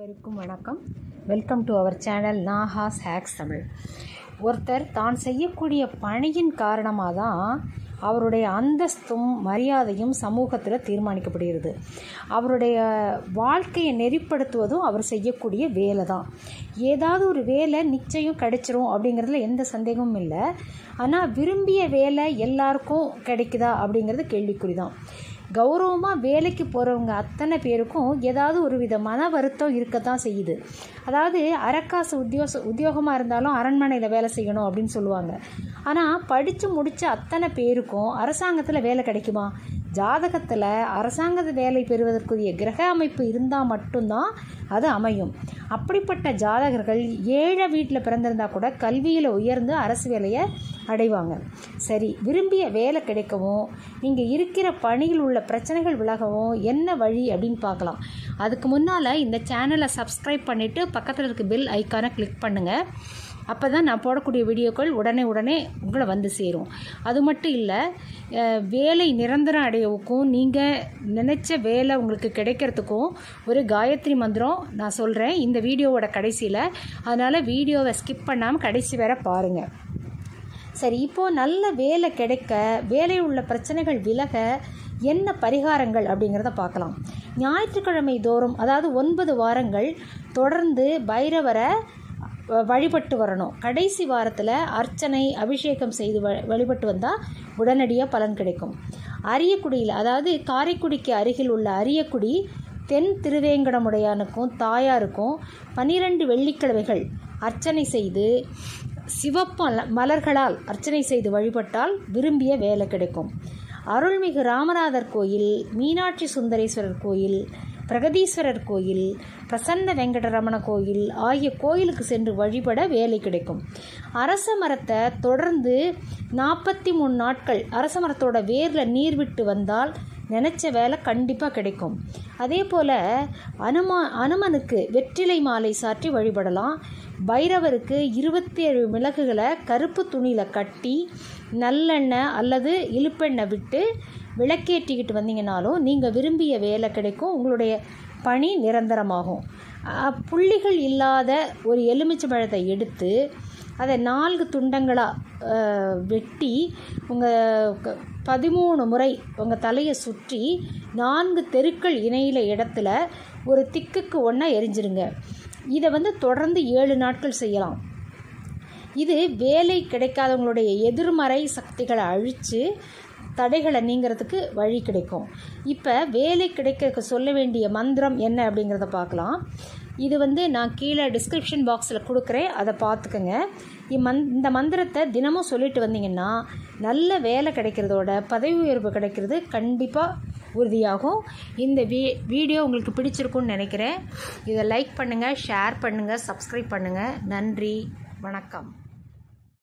அனைவருக்கும் வணக்கம் welcome to our channel Nahas hacks Tamil ஒருத்தர் தான் செய்யக்கூடிய பணியின் காரணமாக தான் அவருடைய அந்தஸ்தும் மரியாதையும் சமூகத்தில் தீர்மானிக்கப்படுகிறது அவருடைய வாழ்க்கையை நெறிப்படுத்துவதும் அவர் செய்யக்கூடிய வேலை தான் ஏதாவது ஒரு வேலை நிச்சயம் கிடைச்சிரும் அப்படிங்கிறதுல எந்த சந்தேகமும் இல்லை ஆனால் விரும்பிய வேலை எல்லாருக்கும் கிடைக்குதா அப்படிங்கிறது கேள்விக்குறி தான் கௌரவமாக வேலைக்கு போகிறவங்க அத்தனை பேருக்கும் ஏதாவது ஒரு வித மன வருத்தம் இருக்க தான் செய்யுது அதாவது அரக்காசு உத்தியோக உத்தியோகமாக இருந்தாலும் அரண்மனையில் வேலை செய்யணும் அப்படின்னு சொல்லுவாங்க ஆனால் படித்து முடித்த அத்தனை பேருக்கும் அரசாங்கத்தில் வேலை கிடைக்குமா ஜாதகத்தில் அரசாங்க வேலை பெறுவதற்குரிய கிரக அமைப்பு இருந்தால் மட்டும்தான் அது அமையும் அப்படிப்பட்ட ஜாதகர்கள் ஏழை வீட்டில் பிறந்திருந்தால் கூட கல்வியில் உயர்ந்து அரசு வேலையை அடைவாங்க சரி விரும்பிய வேலை கிடைக்கவும் நீங்கள் இருக்கிற பணியில் உள்ள பிரச்சனைகள் விலகவும் என்ன வழி அப்படின்னு பார்க்கலாம் அதுக்கு முன்னால் இந்த சேனலை சப்ஸ்கிரைப் பண்ணிவிட்டு பக்கத்தில் இருக்க பெல் ஐக்கானை கிளிக் பண்ணுங்கள் அப்போ தான் நான் போடக்கூடிய வீடியோக்கள் உடனே உடனே உங்களை வந்து சேரும் அது மட்டும் இல்லை அஹ், வேலை நிரந்தரம் அடையவுக்கும் நீங்கள் நினச்ச வேலை உங்களுக்கு கிடைக்கிறதுக்கும் ஒரு காயத்ரி மந்திரம் நான் சொல்கிறேன் இந்த வீடியோவோட கடைசியில் அதனால் வீடியோவை ஸ்கிப் பண்ணாமல் கடைசி வரை பாருங்கள் சரி இப்போது நல்ல வேலை கிடைக்க வேலையில் உள்ள பிரச்சனைகள் விலக என்ன பரிகாரங்கள் அப்படிங்கிறத பார்க்கலாம் ஞாயிற்றுக்கிழமை தோறும் அதாவது ஒன்பது வாரங்கள் தொடர்ந்து பைரவரை வ- வழிபட்டு வரணும் கடைசி வாரத்தில் அர்ச்சனை அபிஷேகம் செய்து வ வழிபட்டு வந்தால் உடனடியாக பலன் கிடைக்கும் அரியக்குடியில் அதாவது காரைக்குடிக்கு அருகில் உள்ள அரியக்குடி தென் திருவேங்கடமுடையானுக்கும் தாயாருக்கும் பன்னிரண்டு வெள்ளிக்கிழமைகள் அர்ச்சனை செய்து சிவப்பு மல- மலர்களால் அர்ச்சனை செய்து வழிபட்டால் விரும்பிய வேலை கிடைக்கும் அருள்மிகு ராமநாதர் கோயில் மீனாட்சி சுந்தரேஸ்வரர் கோயில் பிரகதீஸ்வரர் கோயில் பிரசன்ன வெங்கடரமண கோயில் ஆகிய கோயிலுக்கு சென்று வழிபட வேலை கிடைக்கும் அரச மரத்தை தொடர்ந்து நாற்பத்தி மூணு நாட்கள் அரச மரத்தோட வேரில் நீர் விட்டு வந்தால் நினச்ச வேலை கண்டிப்பாக கிடைக்கும் அதே போல் அனுமா அனுமனுக்கு வெற்றிலை மாலை சாற்றி வழிபடலாம் பைரவருக்கு இருபத்தி ஏழு மிளகுகளை கருப்பு துணியில் கட்டி நல்லெண்ணெய் அல்லது இழுப்பெண்ணெய் விட்டு விளக்கேற்றிக்கிட்டு வந்தீங்கனாலும் நீங்கள் விரும்பிய வேலை கிடைக்கும் உங்களுடைய பணி நிரந்தரமாகும் அ, புள்ளிகள் இல்லாத ஒரு எலுமிச்சை பழத்தை எடுத்து அதை நான்கு துண்டங்களாக வெட்டி உங்கள் பதிமூணு முறை உங்கள் தலையை சுற்றி நான்கு தெருக்கள் இணையில இடத்துல ஒரு திக்குக்கு ஒன்றா எரிஞ்சிருங்க இதை வந்து தொடர்ந்து ஏழு நாட்கள் செய்யலாம் இது வேலை கிடைக்காதவங்களுடைய எதிர்மறை சக்திகளை அழித்து தடைகளை நீங்கிறதுக்கு வழி கிடைக்கும் இப்போ வேலை கிடைக்க சொல்ல வேண்டிய மந்திரம் என்ன அப்படிங்கிறத பார்க்கலாம் இது வந்து நான் கீழே டிஸ்கிரிப்ஷன் பாக்ஸில் கொடுக்குறேன் அதை பார்த்துக்கோங்க இம்மந் இந்த மந்திரத்தை தினமும் சொல்லிட்டு வந்தீங்கன்னா நல்ல வேலை கிடைக்கிறதோட பதவி உயர்வு கிடைக்கிறது கண்டிப்பாக உறுதியாகும் இந்த வீ வீடியோ உங்களுக்கு பிடிச்சிருக்குன்னு நினைக்கிறேன் இதை லைக் பண்ணுங்கள் ஷேர் பண்ணுங்கள் சப்ஸ்கிரைப் பண்ணுங்கள் நன்றி வணக்கம்